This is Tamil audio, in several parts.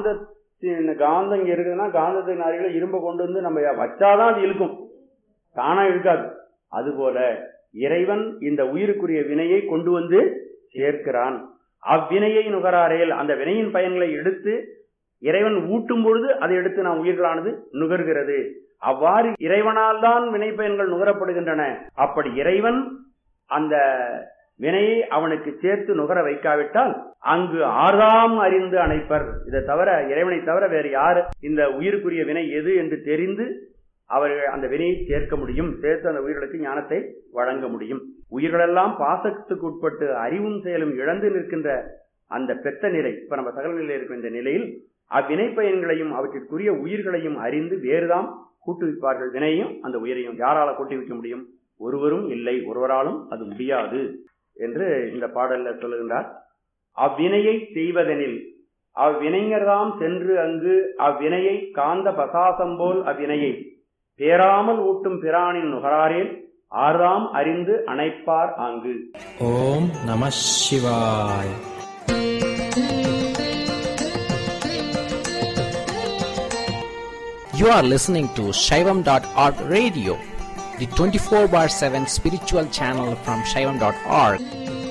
காந்த காந்தம் இங்க இருக்குதுன்னா காந்தத்தின் அருகில இரும்பை கொண்டு வந்து நம்ம வச்சாதான் அது இழுக்கும் தானா இழுக்காது அதுபோல இறைவன் இந்த உயிருக்குரிய வினையை கொண்டு வந்து சேர்க்கிறான் அவ்வினையை நுகராரேல் அந்த வினையின் பயன்களை எடுத்து இறைவன் ஊட்டும் பொழுது அதை எடுத்து நாம் உயிர்களானது நுகர்கிறது அவ்வாறு இறைவனால் தான் வினை பயன்கள் நுகரப்படுகின்றன அப்படி இறைவன் அந்த வினையை அவனுக்கு சேர்த்து நுகர வைக்காவிட்டால் அங்கு ஆறாம் அறிந்து அணைப்பர் இதை தவிர இறைவனை தவிர வேறு யார் இந்த உயிருக்குரிய வினை எது என்று தெரிந்து அவர்கள் அந்த வினையை சேர்க்க முடியும் சேர்த்து அந்த உயிர்களுக்கு ஞானத்தை வழங்க முடியும் உயிர்களெல்லாம் பாசத்துக்கு உட்பட்டு அறிவும் செயலும் இழந்து நிற்கின்ற அந்த பெத்த நிலை இப்ப நம்ம சகல நிலையில் இருக்கிற இந்த நிலையில் அவ்வினை பயன்களையும் அவற்றிற்குரிய உயிர்களையும் அறிந்து வேறுதாம் கூட்டுவிப்பார்கள் வினையும் அந்த உயிரையும் யாரால கூட்டி வைக்க முடியும் ஒருவரும் இல்லை ஒருவராலும் அது முடியாது என்று இந்த பாடல்ல சொல்லுகின்றார் அவ்வினையை செய்வதெனில் அவ்வினைஞர்தாம் சென்று அங்கு அவ்வினையை காந்த பசாசம் போல் அவ்வினையை பேராமல் ஊட்டும் பிரானின் நுகராரேல் ஆறாம் அறிந்து அணைப்பார் ஆங்கு ஓம் நம சிவாய் You are listening to Shaivam.org radio, the 24 bar 7 spiritual channel from Shaivam.org.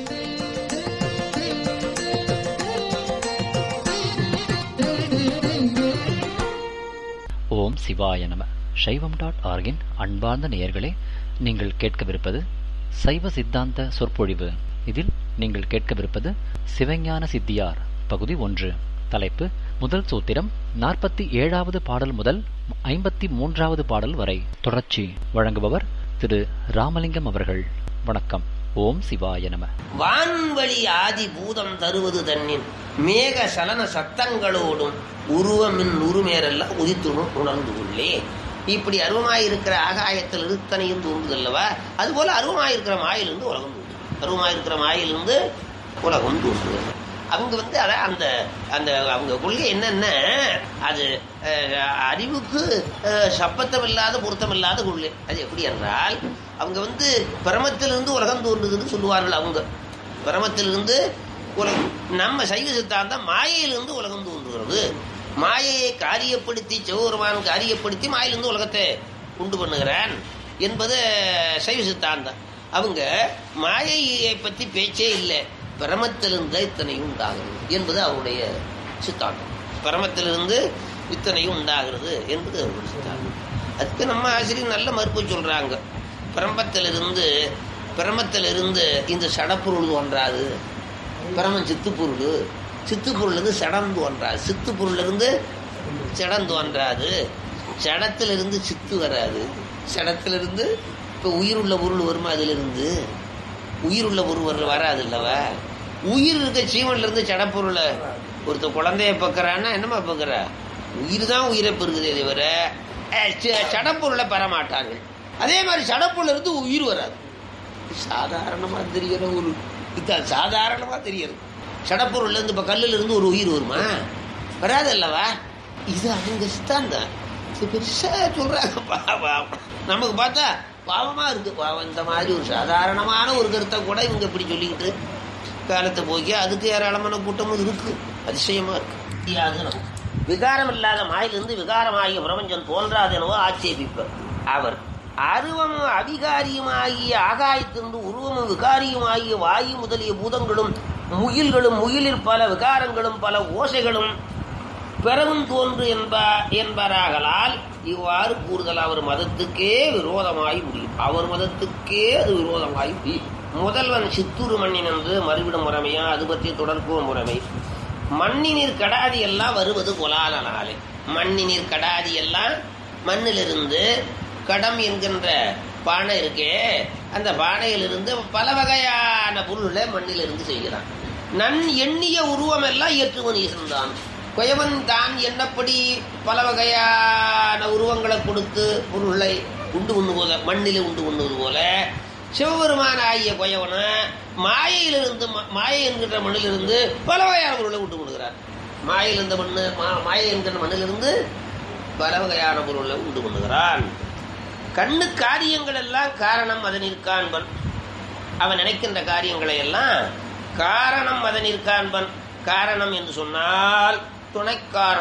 ஓம் சிவாய நம சைவம் டாட் ஆர்கின் அன்பார்ந்த நேயர்களே நீங்கள் கேட்கவிருப்பது சைவ சித்தாந்த சொற்பொழிவு இதில் நீங்கள் கேட்கவிருப்பது சிவஞான சித்தியார் பகுதி ஒன்று தலைப்பு முதல் சூத்திரம் நாற்பத்தி ஏழாவது பாடல் முதல் ஐம்பத்தி மூன்றாவது பாடல் வரை தொடர்ச்சி வழங்குபவர் திரு ராமலிங்கம் அவர்கள் வணக்கம் ஓம் சிவாய நம வான்வழி ஆதி பூதம் தருவது தன்னின் மேக சலன சத்தங்களோடும் உருவமின் உருமேரெல்லாம் உதித்துணும் உணர்ந்து கொள்ளே இப்படி அருவமாயிருக்கிற ஆகாயத்தில் இருத்தனையும் தோன்றுதல்லவா அதுபோல அருவமாயிருக்கிற மாயிலிருந்து உலகம் தோன்றும் அருவமாயிருக்கிற மாயிலிருந்து உலகம் தோன்றுகிறது அவங்க வந்து அத அந்த அந்த அவங்க கொள்கை என்னென்ன அது அஹ், அறிவுக்கு அஹ், சப்பத்தம் இல்லாத பொருத்தம் இல்லாத கொள்கை அது எப்படி என்றால் அவங்க வந்து பிரமத்திலிருந்து உலகம் தோன்றுதுன்னு சொல்லுவார்கள் அவங்க பிரமத்திலிருந்து உலகம் நம்ம சைவ சித்தாந்தம் மாயையிலிருந்து உலகம் தோன்றுகிறது மாயையை காரியப்படுத்தி சிவபெருமான் காரியப்படுத்தி மாயிலிருந்து உலகத்தை உண்டு பண்ணுகிறான் என்பது சைவ சித்தாந்தம் அவங்க மாயையை பற்றி பேச்சே இல்லை பிரமத்திலிருந்து இத்தனையும் உண்டாகிறது என்பது அவருடைய சித்தாந்தம் பிரமத்திலிருந்து இத்தனையும் உண்டாகிறது என்பது அவருடைய சித்தாந்தம் அதுக்கு நம்ம ஆசிரியர் நல்ல மறுப்பு சொல்றாங்க பிரம்பத்திலிருந்து பிரமத்திலிருந்து இந்த சடப்பொருள் தோன்றாது பிரமன் சித்து பொருள் சித்து பொருள் இருந்து சடம் தோன்றாது சித்து பொருள் இருந்து சடம் தோன்றாது சடத்திலிருந்து சித்து வராது சடத்திலிருந்து இப்போ உயிர் உள்ள பொருள் வருமா அதிலிருந்து உயிர் உள்ள பொருள் வர வராது இல்லவா உயிர் இருக்க ஜீவன்ல இருந்து சடப்பொருளை ஒருத்த குழந்தைய பக்குறான்னா என்னமா பக்குற உயிர் தான் உயிரை பெருகுதே தவிர அஹ், ச- சடப்பொருளை பெற மாட்டார்கள் அதே மாதிரி சடப்பொருள் இருந்து உயிர் வராது சாதாரணமா தெரிகிற ஒரு இதுதான் சாதாரணமா தெரியுது சடப்பொருள்ல இருந்து இப்ப கல்லுல இருந்து ஒரு உயிர் வருமா வராது அல்லவா இது அவங்க சித்தாந்தம் இது பெருசா சொல்றாங்க பாவம். நமக்கு பார்த்தா பாவமா இருக்கு பாவம் இந்த மாதிரி ஒரு சாதாரணமான ஒரு கருத்தை கூட இவங்க இப்படி சொல்லிக்கிட்டு காலத்தை போக்கி அதுக்கு ஏராளமான கூட்டமும் இருக்கு அதிசயமா இருக்கு தெரியாது நமக்கு. விகாரம் இல்லாத மாயிலிருந்து விகாரமாகிய பிரபஞ்சம் தோன்றாது எனவோ ஆட்சேபிப்பர் அவர் அருவமும் அவிகாரியுமாகிய ஆகாயத்திலிருந்து உருவமும் விகாரியுமாகிய வாயு முதலிய பூதங்களும் முகில்களும் முகிலில் பல விகாரங்களும் பல ஓசைகளும் பெறவும் தோன்று என்பா என்பாராகலால் இவ்வாறு கூறுதல் அவர் மதத்துக்கே விரோதமாய் முடியும் அவர் மதத்துக்கே அது விரோதமாய் முடியும் முதல்வன் சித்தூர் மண்ணின் என்று மறுவிடும் முறைமையா அது பற்றி தொடர்பு முறைமை மண்ணினீர் கடாதி எல்லாம் வருவது கொலாலனாலே மண்ணினீர் கடாதி எல்லாம் மண்ணிலிருந்து கடம் என்கின்ற பானை இருக்கே அந்த பானையிலிருந்து பல வகையான பொருள்களை மண்ணிலிருந்து செய்கிறான் நன் எண்ணிய உருவம் எல்லாம் ஏற்றுமன் ஈசன்தான் குயவன் தான் என்னப்படி பல வகையான உருவங்களை கொடுத்து பொருளை உண்டு உண்ணு போல மண்ணிலே உண்டு உண்ணுவது போல சிவபெருமான ஆகிய குயவன மாயையிலிருந்து ம- மாயை என்கின்ற மண்ணிலிருந்து பல வகையான பொருளை உண்டு பண்ணுகிறார் மாயில் இருந்த மண்ணு மா- மாயை என்கின்ற மண்ணிலிருந்து பல வகையான பொருளை உண்டு பண்ணுகிறான் கண்ணு காரியங்கள் எல்லாம் காரணம் அதனில் காண்பன் அவன் நினைக்கின்ற காரியங்களை எல்லாம் காரணம் அதனில் காண்பன் காரணம் என்று சொன்னால் துணைக்காரணம்